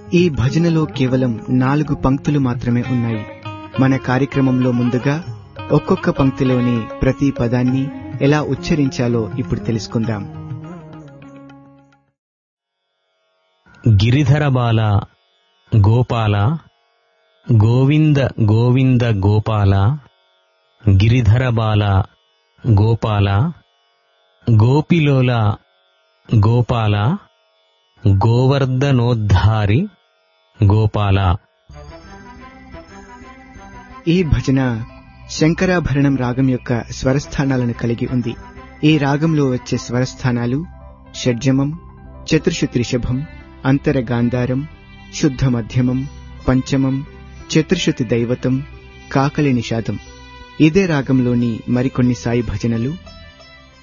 ఈ భజనలో కేవలం నాలుగు పంక్తులు మాత్రమే ఉన్నాయి మన కార్యక్రమంలో ముందుగా ఒక్కొక్క పంక్తిలోని ప్రతి పదాన్ని ఎలా ఉచ్చరించాలో ఇప్పుడు తెలుసుకుందాం గిరిధరబాల గోపాల గోవింద గోవింద గోపాల గిరిధరబాల గోపాల గోపిలోల గోపాల గోవర్ధనోద్ధారి గోపాల ఈ భజన శంకరాభరణం రాగం యొక్క స్వరస్థానాలను కలిగి ఉంది ఈ రాగంలో వచ్చే స్వరస్థానాలు షడ్జమం చతుర్శుతి రిషభం అంతర గాంధారం శుద్ధ మధ్యమం పంచమం చతుర్శుతి దైవతం కాకలి నిషాదం ఇదే రాగంలోని మరికొన్ని సాయి భజనలు